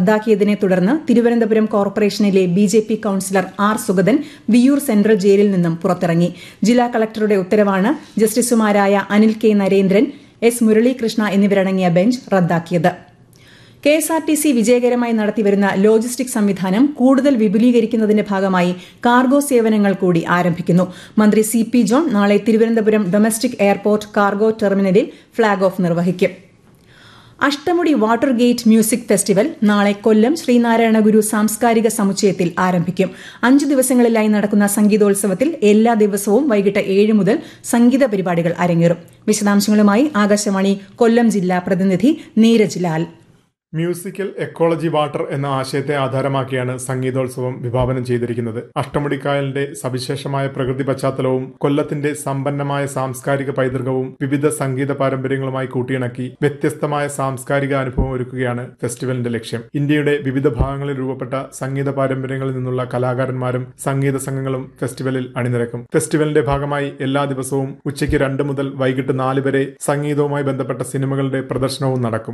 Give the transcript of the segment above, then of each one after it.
റദ്ദാക്കിയതിനെ തുടർന്ന് തിരുവനന്തപുരം കോർപ്പറേഷനിലെ B J P councillor R Sugathan Viyyur central ജയിലിൽ നിന്നും പുറത്തിറങ്ങി ജില്ലാ കളക്ടറുടെ ഉത്തരവാണ് ജസ്റ്റിസുമാരായ അനിൽ കെ നരേന്ദ്രൻ എസ് മുരളീകൃഷ്ണ എന്നിവരടങ്ങിയ ബെഞ്ച് റദ്ദാക്കിയത് K S R T C വിജയകരമായി നടത്തിവരുന്ന ലോജിസ്റ്റിക് സംവിധാനം കൂടുതൽ വിപുലീകരിക്കുന്നതിന്റെ ഭാഗമായി കാർഗോ സേവനങ്ങൾ കൂടി ആരംഭിക്കുന്നു മന്ത്രി സി പി ജോൺ നാളെ തിരുവനന്തപുരം ഡൊമസ്റ്റിക് എയർപോർട്ട് കാർഗോ ടെർമിനലിൽ ഫ്ളാഗ് ഓഫ് നിർവഹിക്കും Ashtamudi water gate music festival നാളെ കൊല്ലം ശ്രീനാരായണ ഗുരു സാംസ്കാരിക സമുച്ചയത്തിൽ ആരംഭിക്കും അഞ്ചു ദിവസങ്ങളിലായി നടക്കുന്ന സംഗീതോത്സവത്തിൽ എല്ലാ ദിവസവും വൈകിട്ട് ഏഴ് മുതൽ സംഗീത പരിപാടികൾ അരങ്ങേറും വിശദാംശങ്ങളുമായി ആകാശവാണി കൊല്ലം ജില്ലാ പ്രതിനിധി Neeraj Lal musical ecology water എന്ന ആശയത്തെ ആധാരമാക്കിയാണ് സംഗീതോത്സവം വിഭാവനം ചെയ്തിരിക്കുന്നത് അഷ്ടമുടിക്കായലിന്റെ സവിശേഷമായ പ്രകൃതി പശ്ചാത്തലവും കൊല്ലത്തിന്റെ സമ്പന്നമായ സാംസ്കാരിക പൈതൃകവും വിവിധ സംഗീത പാരമ്പര്യങ്ങളുമായി കൂട്ടിയിണക്കി വ്യത്യസ്തമായ സാംസ്കാരിക അനുഭവം ഒരുക്കുകയാണ് ഫെസ്റ്റിവലിന്റെ ലക്ഷ്യം ഇന്ത്യയുടെ വിവിധ ഭാഗങ്ങളിൽ രൂപപ്പെട്ട സംഗീത പാരമ്പര്യങ്ങളിൽ നിന്നുള്ള കലാകാരന്മാരും സംഗീത സംഘങ്ങളും ഫെസ്റ്റിവലിൽ അണിനിരക്കും ഫെസ്റ്റിവലിന്റെ ഭാഗമായി എല്ലാ ദിവസവും ഉച്ചയ്ക്ക് രണ്ട് മുതൽ വൈകിട്ട് നാല് വരെ സംഗീതവുമായി ബന്ധപ്പെട്ട സിനിമകളുടെ പ്രദർശനവും നടക്കും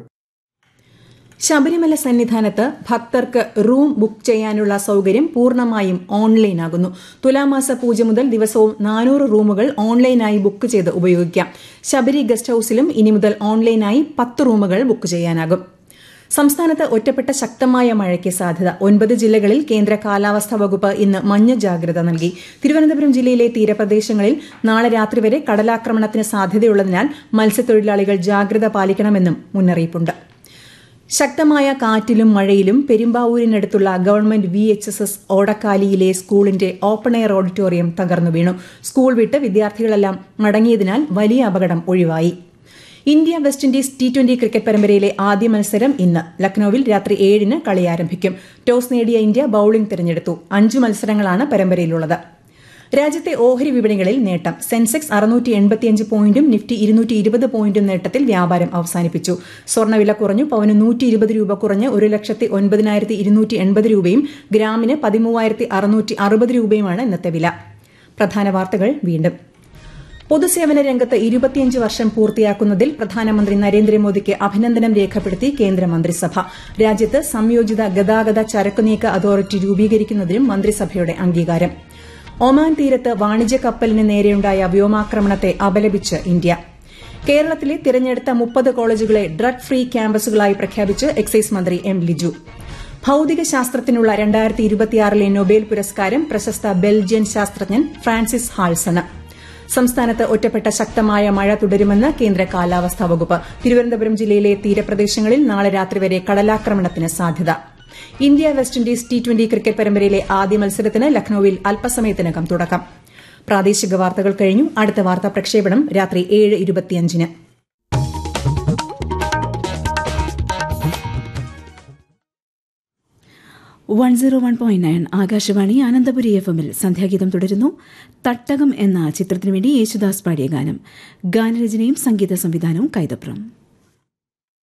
ശബരിമല സന്നിധാനത്ത് ഭക്തർക്ക് റൂം ബുക്ക് ചെയ്യാനുള്ള സൌകര്യം പൂർണ്ണമായും ഓൺലൈനാകുന്നു തുലാമാസ പൂജ മുതൽ ദിവസവും നാനൂറ് റൂമുകൾ ഓൺലൈനായി ബുക്ക് ചെയ്ത് ഉപയോഗിക്കാം ശബരി ഗസ്റ്റ് ഹൌസിലും ഇനി മുതൽ ഓൺലൈനായി പത്ത് റൂമുകൾ ബുക്ക് ചെയ്യാനാകും സംസ്ഥാനത്ത് ഒറ്റപ്പെട്ട ശക്തമായ മഴയ്ക്ക് സാധ്യത ഒൻപത് ജില്ലകളിൽ കേന്ദ്ര കാലാവസ്ഥാ വകുപ്പ് ഇന്ന് മഞ്ഞ ജാഗ്രത നൽകി തിരുവനന്തപുരം ജില്ലയിലെ തീരപ്രദേശങ്ങളിൽ നാളെ രാത്രി വരെ കടലാക്രമണത്തിന് സാധ്യതയുള്ളതിനാൽ മത്സ്യത്തൊഴിലാളികൾ ജാഗ്രത പാലിക്കണമെന്നും മുന്നറിയിപ്പുണ്ട് ശക്തമായ കാറ്റിലും മഴയിലും പെരുമ്പാവൂരിനടുത്തുള്ള government V H S S ഓടക്കാലിയിലെ സ്കൂളിന്റെ ഓപ്പൺ എയർ ഓഡിറ്റോറിയം തകർന്നു വീണു സ്കൂൾ വിട്ട് വിദ്യാർത്ഥികളെല്ലാം മടങ്ങിയതിനാൽ വലിയ അപകടം ഒഴിവായി India West Indies T twenty cricket പരമ്പരയിലെ ആദ്യ മത്സരം ഇന്ന് ലക്നൌവിൽ രാത്രി ഏഴിന് കളി ആരംഭിക്കും ടോസ് നേടിയ ഇന്ത്യ ബൌളിംഗ് തിരഞ്ഞെടുത്തു അഞ്ച് മത്സരങ്ങളാണ് പരമ്പരയിലുള്ളത് രാജ്യത്തെ ഓഹരി വിപണികളിൽ നേട്ടം സെൻസെക്സ് അറുന്നൂറ്റി എൺപത്തിയഞ്ച് പോയിന്റും നിഫ്റ്റി ഇരുന്നൂറ്റി ഇരുപത് പോയിന്റും നേട്ടത്തിൽ വ്യാപാരം അവസാനിപ്പിച്ചു സ്വർണ്ണവില കുറഞ്ഞു പവന് നൂറ്റി ഇരുപത് രൂപ കുറഞ്ഞ് ഒരു ലക്ഷത്തി ഒൻപതിനായിരത്തി ഇരുന്നൂറ്റി എൺപത് രൂപയും ഗ്രാമിന് പതിമൂവായിരത്തി അറുന്നൂറ്റി അറുപത് രൂപയുമാണ് ഇന്നത്തെ വില പ്രധാന വാർത്തകൾ വീണ്ടും പൊതുസേവന രംഗത്ത് ഇരുപത്തിയഞ്ച് വർഷം പൂർത്തിയാക്കുന്നതിൽ പ്രധാനമന്ത്രി നരേന്ദ്രമോദിക്ക് അഭിനന്ദനം രേഖപ്പെടുത്തി കേന്ദ്രമന്ത്രിസഭ രാജ്യത്ത് സംയോജിത ഗതാഗത ചരക്കുനീക്ക അതോറിറ്റി രൂപീകരിക്കുന്നതിനും മന്ത്രിസഭയുടെ അംഗീകാരം ഒമാൻ തീരത്ത് വാണിജ്യ കപ്പലിന് നേരെയുണ്ടായ വ്യോമാക്രമണത്തെ അപലപിച്ച് ഇന്ത്യ കേരളത്തിലെ തിരഞ്ഞെടുത്ത മുപ്പത് കോളേജുകളെ ഡ്രഗ് ഫ്രീ ക്യാമ്പസുകളായി പ്രഖ്യാപിച്ച് എക്സൈസ് മന്ത്രി എം ലിജു ഭൌതിക ശാസ്ത്രത്തിനുള്ള രണ്ടായിരത്തി ഇരുപത്തിയാറിലെ നൊബേൽ പുരസ്കാരം പ്രശസ്ത ബെൽജിയൻ ശാസ്ത്രജ്ഞൻ ഫ്രാൻസിസ് ഹാൾസണ് സംസ്ഥാനത്ത് ഒറ്റപ്പെട്ട ശക്തമായ മഴ തുടരുമെന്ന് കേന്ദ്ര കാലാവസ്ഥാ വകുപ്പ് തിരുവനന്തപുരം ജില്ലയിലെ തീരപ്രദേശങ്ങളിൽ നാളെ രാത്രി വരെ കടലാക്രമണത്തിന് സാധ്യത India West Indies T twenty cricket പരമ്പരയിലെ ആദ്യ മത്സരത്തിന് ലക്നൌവിൽ അല്പസമയത്തിനകം തുടക്കം പ്രാദേശിക വാർത്തകൾ കഴിഞ്ഞു അടുത്ത വാർത്താ പ്രക്ഷേപണം രാത്രി ഏഴ് ഇരുപത്തിയഞ്ചിന് one zero one point nine Akashvani Ananthapuri F എമ്മിൽ സന്ധ്യാഗീതം തുടരുന്നു തട്ടകം എന്ന ചിത്രത്തിനു വേണ്ടി യേശുദാസ് പാടിയ ഗാനം ഗാനരചനയും സംഗീത സംവിധാനവും കൈതപ്രം